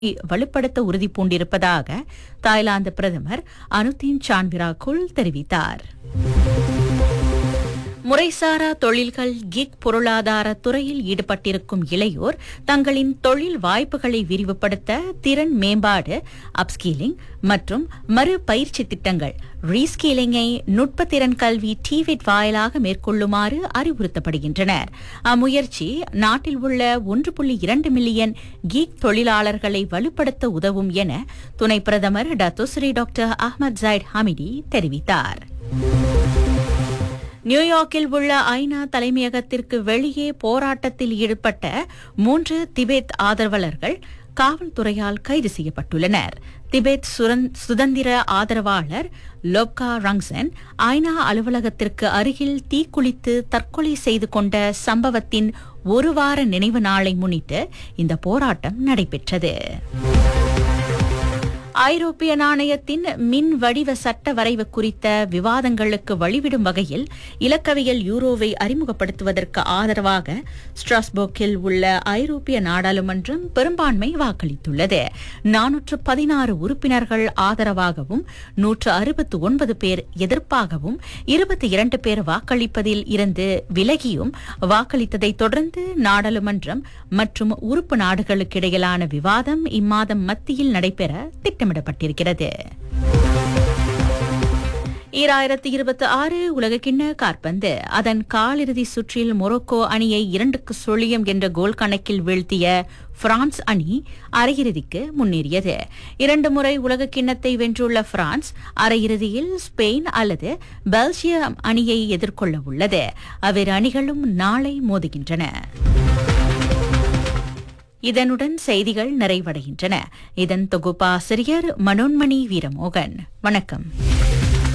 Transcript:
வலுப்படுத்த உறுதி பூண்டிருப்பதாக தாய்லாந்து பிரதமர் அனுதீன் சான்விராகுல் தெரிவித்தார் முறைசாரா தொழில்கள் கிக் பொருளாதார துறையில் ஈடுபட்டிருக்கும் இளையோர் தங்களின் தொழில் வாய்ப்புகளை விரிவுபடுத்த திறன் மேம்பாடு அப்ஸ்கீலிங் மற்றும் மறு பயிற்சி திட்டங்கள் ரீஸ்கீலிங்கை நுட்பத்திறன் கல்வி டிவிட் வாயிலாக மேற்கொள்ளுமாறு அறிவுறுத்தப்படுகின்றனர் அம்முயற்சி நாட்டில் உள்ள ஒன்று புள்ளி இரண்டு மில்லியன் கீக் தொழிலாளர்களை வலுப்படுத்த உதவும் என துணை பிரதமர் Datuk Seri doctor Ahmad Zahid Hamidi தெரிவித்தார் நியூயார்க்கில் உள்ள ஐநா தலைமையகத்திற்கு வெளியே போராட்டத்தில் ஈடுபட்ட மூன்று திபெத் ஆதரவாளர்கள் காவல்துறையால் கைது செய்யப்பட்டுள்ளனர் திபெத் சுரந்- சுதந்திர ஆதரவாளர் லோப்கா ரங்சன் ஐநா அலுவலகத்திற்கு அருகில் தீக்குளித்து தற்கொலை செய்து கொண்ட சம்பவத்தின் ஒரு வார நினைவு நாளை முன்னிட்டு இந்த போராட்டம் நடைபெற்றது ஐரோப்பிய நாணயத்தின் மின் வடிவ சட்ட வரைவு குறித்த விவாதங்களுக்கு வழிவிடும் வகையில் இலக்கவியல் யூரோவை அறிமுகப்படுத்துவதற்கு ஆதரவாக ஸ்ட்ராஸ்போர்க்கில் உள்ள ஐரோப்பிய நாடாளுமன்றம் பெரும்பான்மை வாக்களித்துள்ளது நானூற்று பதினாறு உறுப்பினர்கள் ஆதரவாகவும் நூற்று அறுபத்து ஒன்பது பேர் எதிர்ப்பாகவும் இருபத்தி இரண்டு பேர் வாக்களிப்பதில் இருந்து விலகியும் வாக்களித்ததைத் தொடர்ந்து நாடாளுமன்றம் மற்றும் உறுப்பு நாடுகளுக்கிடையிலான விவாதம் இம்மாதம் மத்தியில் நடைபெற திட்டமிடப்பட்டிருக்கிறது ஈராயிரத்தி இருபத்தி ஆறு உலகக்கிண்ண காற்பந்து அதன் காலிறுதி சுற்றில் மொரோக்கோ அணியை இரண்டுக்கு சுழியம் என்ற கோல் கணக்கில் வீழ்த்திய பிரான்ஸ் அணி அரையிறுதிக்கு முன்னேறியது இரண்டு முறை உலகக்கிண்ணத்தை வென்றுள்ள பிரான்ஸ் அரையிறுதியில் ஸ்பெயின் அல்லது பெல்ஜியம் அணியை எதிர்கொள்ள உள்ளது அவ்விரு அணிகளும் நாளை மோதுகின்றன இதனுடன் செய்திகள் நிறைவடைகின்றன இதன் தொகுப்பாசிரியர் மனோன்மணி வீரமோகன் வணக்கம்